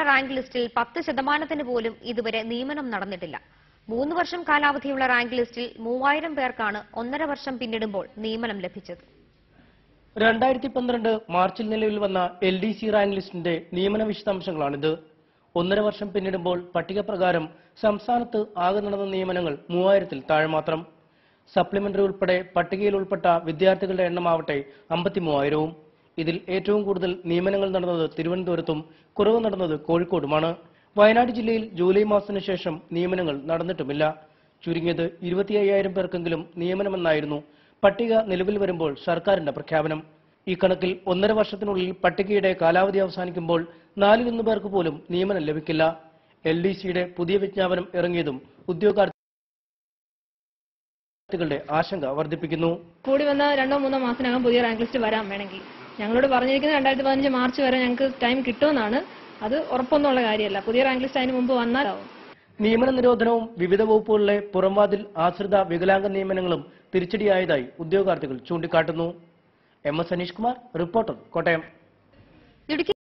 rank ലിസ്റ്റിൽ പത്ത് ശതമാനത്തിന് പോലും ഇതുവരെ നിയമനം നടന്നിട്ടില്ല മൂന്ന് വർഷം കാലാവധിയുള്ള റാങ്ക് ലിസ്റ്റിൽ മൂവായിരം പേർക്കാണ് ഒന്നര വർഷം പിന്നിടുമ്പോൾ നിയമനം ലഭിച്ചത് രണ്ടായിരത്തി പന്ത്രണ്ട് മാർച്ചിൽ നിലവിൽ വന്ന എൽ ഡി സി റാങ്ക് ലിസ്റ്റിന്റെ നിയമന വിശദാംശങ്ങളാണിത് ഒന്നര വർഷം പിന്നിടുമ്പോൾ പട്ടിക പ്രകാരം സംസ്ഥാനത്ത് ആകെ നടന്ന നിയമനങ്ങൾ മൂവായിരത്തിൽ താഴെ മാത്രം സപ്ലിമെന്ററി ഉൾപ്പെടെ പട്ടികയിൽ ഉൾപ്പെട്ട വിദ്യാർത്ഥികളുടെ എണ്ണമാവട്ടെ അമ്പത്തി മൂവായിരവും ഇതിൽ ഏറ്റവും കൂടുതൽ നിയമനങ്ങൾ നടന്നത് തിരുവനന്തപുരത്തും കുറവ് നടന്നത് കോഴിക്കോടുമാണ് വയനാട് ജില്ലയിൽ ജൂലൈ മാസത്തിനു ശേഷം നിയമനങ്ങൾ നടന്നിട്ടുമില്ല ചുരുങ്ങിയത് ഇരുപത്തി അയ്യായിരം പേർക്കെങ്കിലും നിയമനമെന്നായിരുന്നു പട്ടിക നിലവിൽ വരുമ്പോൾ സർക്കാരിന്റെ പ്രഖ്യാപനം ഈ കണക്കിൽ ഒന്നര വർഷത്തിനുള്ളിൽ പട്ടികയുടെ കാലാവധി അവസാനിക്കുമ്പോൾ നാലിലൊന്ന് പേർക്ക് പോലും നിയമനം ലഭിക്കില്ല എൽ ഡി സിയുടെ പുതിയ വിജ്ഞാപനം ഇറങ്ങിയതും ഉദ്യോഗാർത്ഥികളുടെ ആശങ്ക വർദ്ധിപ്പിക്കുന്നു കൂടി വന്ന രണ്ടോ മൂന്നോ മാസത്തിനകം പുതിയ റാങ്ക് ലിസ്റ്റ് വരാൻ വേണമെങ്കിൽ ഞങ്ങളോട് പറഞ്ഞിരിക്കുന്നത് രണ്ടായിരത്തി പതിനഞ്ച് മാർച്ച് വരെ ഞങ്ങൾക്ക് ടൈം കിട്ടുമെന്നാണ് അത് ഉറപ്പൊന്നുള്ള കാര്യമല്ല പുതിയ റാങ്ക് ലിസ്റ്റ് അതിന് മുമ്പ് വന്നാലാവും നിയമന നിരോധനവും വിവിധ വകുപ്പുകളിലെ പുറംവാതിൽ ആശ്രിത വികലാംഗ നിയമനങ്ങളും തിരിച്ചടിയായതായി ഉദ്യോഗാർത്ഥികൾ ചൂണ്ടിക്കാട്ടുന്നു M S Aneesh Kumar reporter Kottayam Idukki